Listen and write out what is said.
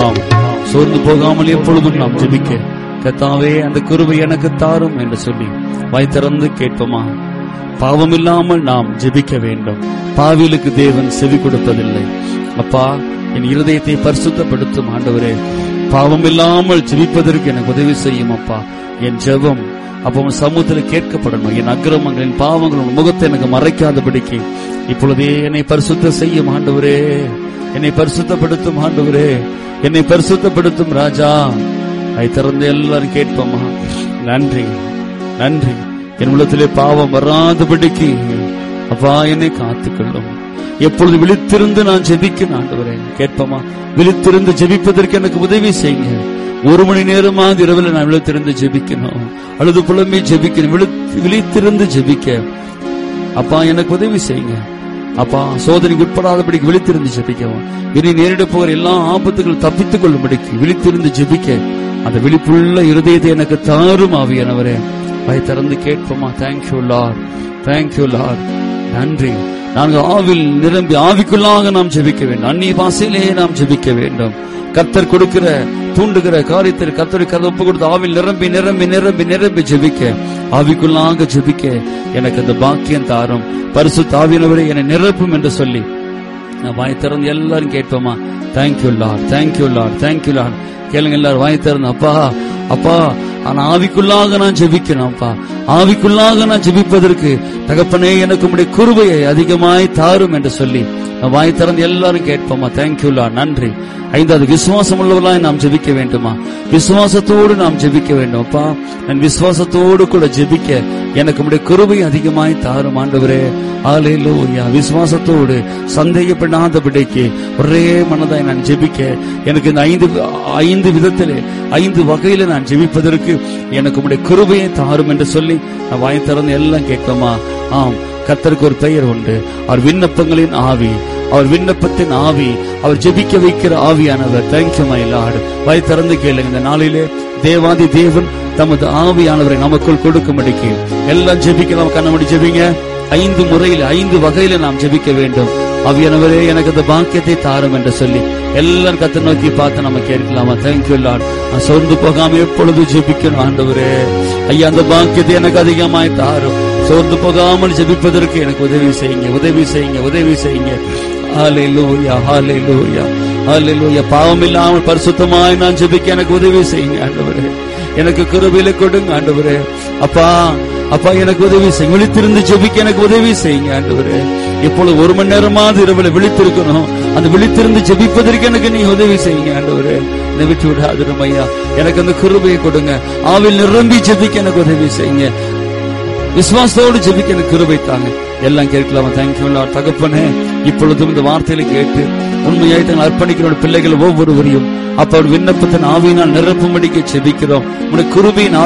ஆம் சோர்ந்து போகாமல் எப்பொழுதும் நாம் ஜெபிக்க கத்தாவே அந்த கிருபை எனக்கு தாரும் என்று சொல்லி வாய் திறந்து கேட்போமா பாவம் இல்லாமல் நாம் ஜெபிக்க வேண்டும் பாவிலுக்கு தேவன் செவி கொடுப்பதில்லை அப்பா என் இருதயத்தை பரிசுத்தப்படுத்தும் ஆண்டவரே பாவம் இல்லாமல் ஜெபிப்பதற்கு எனக்கு உதவி செய்யும் அப்பா என் ஜெபம் அப்போ உன் சமூகத்தில் கேட்கப்படணும் என் அக்கிரமங்கள் என் பாவங்கள் உன் முகத்தை எனக்கு மறைக்காதபடிக்கு இப்பொழுதே என்னை பரிசுத்த செய்யும் ஆண்டவரே என்னை பரிசுத்தப்படுத்தும் ஆண்டவரே என்னை பரிசுத்தப்படுத்தும் ராஜா அதை திறந்து எல்லாரும் கேட்போமா நன்றி நன்றி என் உள்ளத்திலே பாவம் வராதபடிக்கு அப்பா என்னை காத்துக்கொள்ளும் எப்பொழுது விழித்திருந்து நான் ஜெபிக்கணும் ஆண்டவரே கேட்போமா விழித்திருந்து ஜெபிப்பதற்கு எனக்கு உதவி செய்யுங்க ஒரு மணி நேரமாக இரவில் நான் விழித்திருந்து ஜெபிக்கணும் அழுது புலம்பி ஜெபிக்கணும் விழி- விழித்திருந்து ஜெபிக்க அப்பா எனக்கு உதவி செய்யுங்க அப்பா சோதனைக்கு உட்படாதபடிக்கு விழித்திருந்து ஜெபிக்கவும் இனி நேரிட போகிற எல்லா ஆபத்துகள் தப்பித்துக் கொள்ளும்படிக்கு விழித்திருந்து ஜெபிக்க அந்த விழிப்புள்ள இருதயத்தை எனக்கு தாரும் ஆவியானவரே வாய் திறந்து கேட்போமா தேங்க்யூ லார்ட் தேங்க்யூ லார்ட் நன்றி நாங்கள் ஆவில் நிரம்பி ஆவிக்குள்ளாக நாம் ஜெபிக்க வேண்டும் அந்நிய பாசையிலே நாம் ஜெபிக்க வேண்டும் கர்த்தர் கொடுக்கிற தூண்டுகிற காரியத்தில் கர்த்தரை கதை ஒப்பு கொடுத்து ஆவில் நிரம்பி நிரம்பி நிரம்பி நிரம்பி ஜெபிக்க ஆவிக்குள்ளாக ஜெபிக்க எனக்கு அந்த பாக்கியம் தாரும் பரிசு தாவினவரை என்னை நிரப்பும் என்று சொல்லி நான் வாய் திறந்து எல்லாரும் கேட்போமா thank you lord thank you lord thank you lord கேளுங்க எல்லாரும் வாய் திறந்து அப்பா அப்பா ஆனா ஆவிக்குள்ளாக நான் ஜெபிக்கணும் அப்பா ஆவிக்குள்ளாக நான் ஜெபிப்பதற்கு தகப்பனே எனக்கு உடைய குருவையை அதிகமாய் தாரும் என்று சொல்லி நான் வாய் திறந்து எல்லாரும் கேட்போமா தேங்க்யூ லார்ட் நன்றி ஐந்தாவது விசுவாசம் உள்ளவர்களாய் நாம் ஜெபிக்க வேண்டுமா விசுவாசத்தோடு நாம் ஜெபிக்க வேண்டும் அப்பா நான் விசுவாசத்தோடு கூட ஜெபிக்க எனக்கு உடைய குருவை அதிகமாய் தாரும் ஆண்டவரே ஆலேலூயா விசுவாசத்தோடு சந்தேகப்படாதபடிக்கு ஒரே மனதாய் நான் ஜெபிக்க எனக்கு இந்த ஐந்து ஐந்து விதத்திலே ஐந்து வகையில நான் ஜெபிப்பதற்கு எனக்கு உடைய குருவையை தாரும் என்று சொல்லி நான் வாய் திறந்து எல்லாம் கேட்போமா ஆம் கர்த்தருக்கு ஒரு பெயர் உண்டு அவர் விண்ணப்பங்களின் ஆவி அவர் விண்ணப்பத்தின் ஆவி அவர் ஜெபிக்க வைக்கிற ஆவியானவர் தேங்க்யூ மை லார்ட் வாய் திறந்து கேளுங்க இந்த நாளிலே தேவாதி தேவன் தமது ஆவியானவரை நமக்குள் கொடுக்கும்படிக்கு எல்லாம் ஜெபிக்கலாம் கண்ணமடி ஜெபிங்க ஐந்து முறையில் ஐந்து வகையில நாம் ஜெபிக்க வேண்டும் ஆவியானவரே எனக்கு அந்த பாக்கியத்தை தாரும் என்று சொல்லி எல்லாரும் கத்த நோக்கி பார்த்து நம்ம கேட்கலாமா தேங்க்யூ லார்ட் நான் சோர்ந்து போகாம எப்பொழுது ஜெபிக்கணும் ஆண்டவரே ஐயா அந்த பாக்கியத்தை எனக்கு அதிகமாய் தாரும் சோர்ந்து போகாமல் ஜெபிப்பதற்கு எனக்கு உதவி செய்யுங்க உதவி செய்யுங்க உதவி செய்யுங்க ஹalleluya ஹalleluya ஹalleluya பாவம் இல்லாமல் பரிசுத்தமாய் நான் ஜெபிக்க எனக்கு உதவி செய்யுங்க ஆண்டவரே எனக்கு கிருபையில கொடுங்க ஆண்டவரே அப்பா அப்பா எனக்கு உதவி செய்யுங்க விழித்திருந்து ஜெபிக்க எனக்கு உதவி செய்யுங்க ஆண்டவரே இப்பொழுது ஒரு மணி நேரமாவது இரவுல விழித்திருக்கணும் அந்த விழித்திருந்து ஜெபிப்பதற்கு எனக்கு நீ உதவி செய்யுங்க ஆண்டவரே என்னை விட்டு விடாதிரும் ஐயா எனக்கு அந்த கிருபையை கொடுங்க ஆவில் நிரம்பி ஜெபிக்க எனக்கு உதவி செய்யுங்க விசுவாசத்தோடு ஜெபிக்க எனக்கு கிருபை தாங்க எல்லாம் கேட்கலாமா தேங்க்யூ லார்ட் தகப்பனே இப்பொழுதும் இந்த வார்த்தையில கேட்டு உண்மையாய் தங்கள் அர்ப்பணிக்கிற பிள்ளைகள் ஒவ்வொருவரையும் அப்ப அவர் விண்ணப்பத்தின் ஆவியினால் நிரப்பும்படிக்கு ஜெபிக்கிறோம் உடைய குருபியின்